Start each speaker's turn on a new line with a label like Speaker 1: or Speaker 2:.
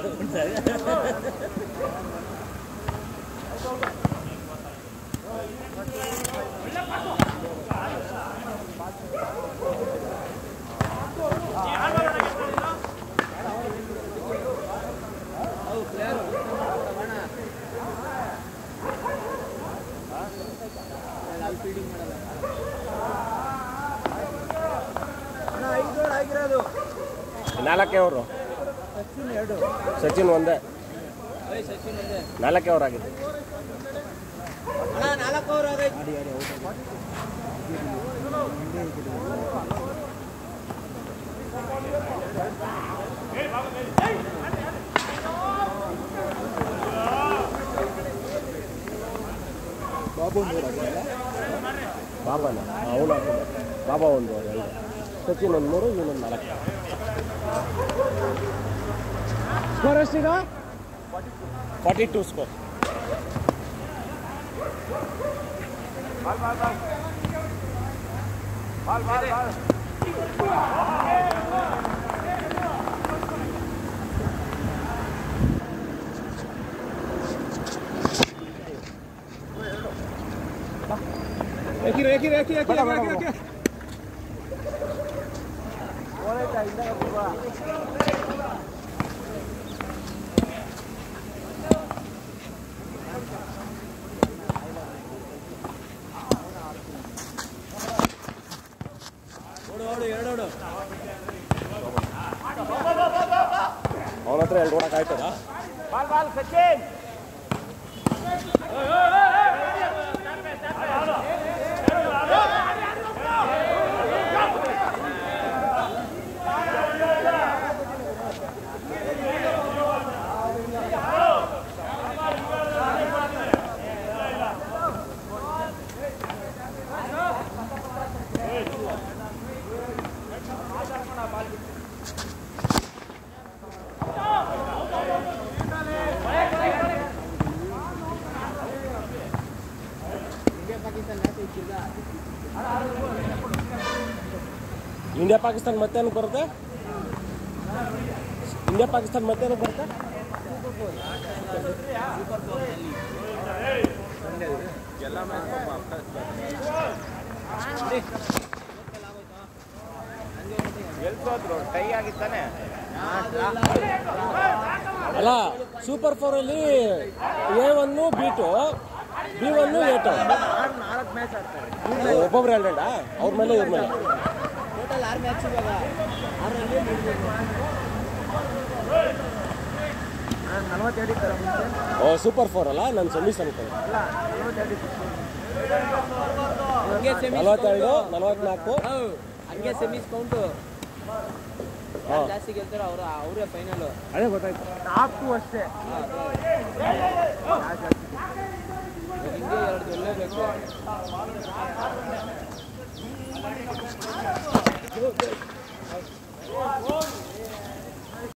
Speaker 1: ನಾಲ್ಕೇ ಅವರು ಸಚಿನ್ ಒಂದೇ ನಾಲ್ಕೇ ಅವ್ರು ಆಗಿದೆ ಬಾಬಾನ ಅವನು ಹಾಕಿದ ಬಾಬಾ ಒಂದು ಎರಡು ಸಚಿನ್ ಒಂದು ಮೂರು ಇವನೊಂದು ನಾಲ್ಕು ಸ್ಕೋರ್ ಎಷ್ಟೀಗ ಫಾರ್ಟಿ ಟೂ ಸ್ಕೋರ್ ಅವನ ಹತ್ರ ಎರಡು ಓಡಕ್ಕೆ ಆಯ್ತದ ಇಂಡಿಯಾ ಪಾಕಿಸ್ತಾನ ಮತ್ತೆ ಏನಕ್ಕೆ ಬರುತ್ತೆ ಇಂಡಿಯಾ ಪಾಕಿಸ್ತಾನ ಮತ್ತೆ ಏನಕ್ಕೆ ಬರುತ್ತೆ
Speaker 2: ಟೈ ಆಗಿತ್ತಾನೆ
Speaker 1: ಅಲ್ಲ ಸೂಪರ್ ಫೋರ್ ಅಲ್ಲಿ A one B two B one A two
Speaker 2: ನಾಲ್ಕು ಮ್ಯಾಚ್ ಆಡ್ತಾರೆ
Speaker 1: ಒಬ್ಬೊಬ್ರು ಎರಡ ಅವ್ರ ಮೇಲೆ ಇವ್ರ ಮೇಲೆ
Speaker 2: ಟೋಟಲ್ ಆರು ಮ್ಯಾಚ್ ಇವಾಗ ಆರರಲ್ಲಿ ನಲ್ವತ್ತೆರಡು ಇತ್ತಾರೆ ಮುಂಚೆ
Speaker 1: ಓ ಸೂಪರ್ ಫೋರ್ ಅಲ್ಲ ನಾನು ಸೆಮೀಸ್ ಅನ್ಕೊಂಡೆ
Speaker 2: ಅಲ್ಲ ನಲ್ವತ್ತೆರಡು ಹಂಗೆ ಸೆಮೀಸ್
Speaker 1: ನಲವತ್ತೆರಡು ನಲವತ್ನಾಲ್ಕು
Speaker 2: ಹಂಗೆ ಸೆಮೀಸ್ ಕೌಂಟು
Speaker 1: ಹಾ.
Speaker 2: ಜಾಸ್ತಿ ಗೆಲ್ತಾರೋ ಅವ್ರ ಅವರೇ ಫೈನಲ್
Speaker 1: ಅದೇ ಗೊತ್ತಾಯ್ತು
Speaker 2: ನಾಲ್ಕು ಅಷ್ಟೇ ಹಿಂಗೆ ಎರಡು ಗೆಲ್ಲೇಬೇಕು